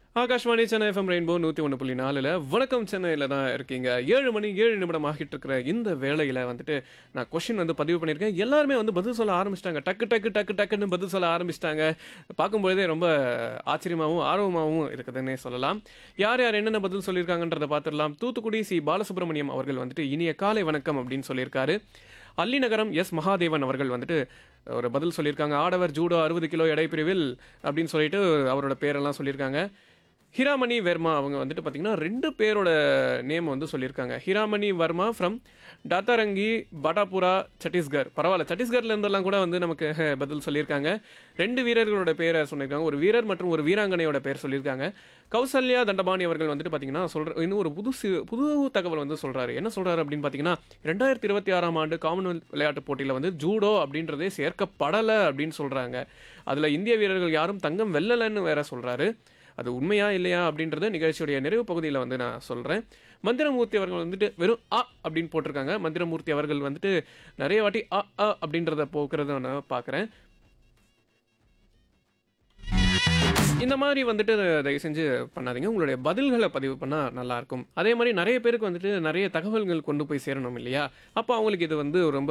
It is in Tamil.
ஆகாஷ்வாணி சென்னை எஃப்எம் ரெயின்போ நூற்றி ஒன்று புள்ளி நாலில் வணக்கம் சென்னையில் தான் இருக்கீங்க ஏழு மணி ஏழு நிமிடம் ஆகிட்டு இருக்கிற இந்த வேளையில் வந்துட்டு நான் கொஷின் வந்து பதிவு பண்ணியிருக்கேன் எல்லாருமே வந்து பதில் சொல்ல ஆரம்பிச்சிட்டாங்க டக்கு டக்கு டக்கு டக்குன்னு பதில் சொல்ல ஆரம்பிச்சிட்டாங்க பார்க்கும்பொழுதே ரொம்ப ஆச்சரியமாகவும் ஆர்வமாகவும் இருக்குதுன்னே சொல்லலாம் யார் யார் என்னென்ன பதில் சொல்லியிருக்காங்கன்றதை பார்த்துடலாம் தூத்துக்குடி சி பாலசுப்ரமணியம் அவர்கள் வந்துட்டு இனிய காலை வணக்கம் அப்படின்னு சொல்லியிருக்காரு அல்லிநகரம் எஸ் மகாதேவன் அவர்கள் வந்துட்டு ஒரு பதில் சொல்லியிருக்காங்க ஆடவர் ஜூடோ அறுபது கிலோ எடை பிரிவில் அப்படின்னு சொல்லிட்டு அவரோட பேரெல்லாம் சொல்லியிருக்காங்க ஹிராமணி வர்மா அவங்க வந்துட்டு பார்த்தீங்கன்னா ரெண்டு பேரோட நேம் வந்து சொல்லியிருக்காங்க ஹிராமணி வர்மா ஃப்ரம் டாத்தாரங்கி பட்டாபுரா சத்தீஸ்கர் பரவாயில்ல சத்தீஸ்கர்ல இருந்தெல்லாம் கூட வந்து நமக்கு அஹ், பதில் சொல்லியிருக்காங்க ரெண்டு வீரர்களோட பேரை சொல்லியிருக்காங்க ஒரு வீரர் மற்றும் ஒரு வீராங்கனையோட பேர் சொல்லியிருக்காங்க கௌசல்யா தண்டபாணி அவர்கள் வந்துட்டு பார்த்தீங்கன்னா சொல்ற இன்னும் ஒரு புது சி- புது தகவல் வந்து சொல்றாரு என்ன சொல்றாரு அப்படின்னு பார்த்தீங்கன்னா ரெண்டாயிரத்தி இருபத்தி ஆறாம் ஆண்டு காமன்வெல்த் விளையாட்டுப் போட்டியில் வந்து ஜூடோ அப்படின்றதே சேர்க்கப்படலை அப்படின்னு சொல்றாங்க அதில் இந்திய வீரர்கள் யாரும் தங்கம் வெல்லலைன்னு வேற சொல்றாரு அது உண்மையா இல்லையா அப்படின்றத நிகழ்ச்சியுடைய நிறைவு பகுதியில் வந்து நான் சொல்கிறேன் மந்திரமூர்த்தி அவர்கள் வந்துட்டு வெறும் அ அப்படின்னு போட்டிருக்காங்க மந்திரமூர்த்தி அவர்கள் வந்துட்டு நிறைய வாட்டி அ அ அப்படின்றத போக்குறத நான் பார்க்குறேன் இந்த மாதிரி வந்துட்டு தயவு செஞ்சு பண்ணாதீங்க உங்களுடைய பதில்களை பதிவு பண்ணால் நல்லாயிருக்கும் அதே மாதிரி நிறைய பேருக்கு வந்துட்டு நிறைய தகவல்கள் கொண்டு போய் சேரணும் இல்லையா அப்போ அவங்களுக்கு இது வந்து ரொம்ப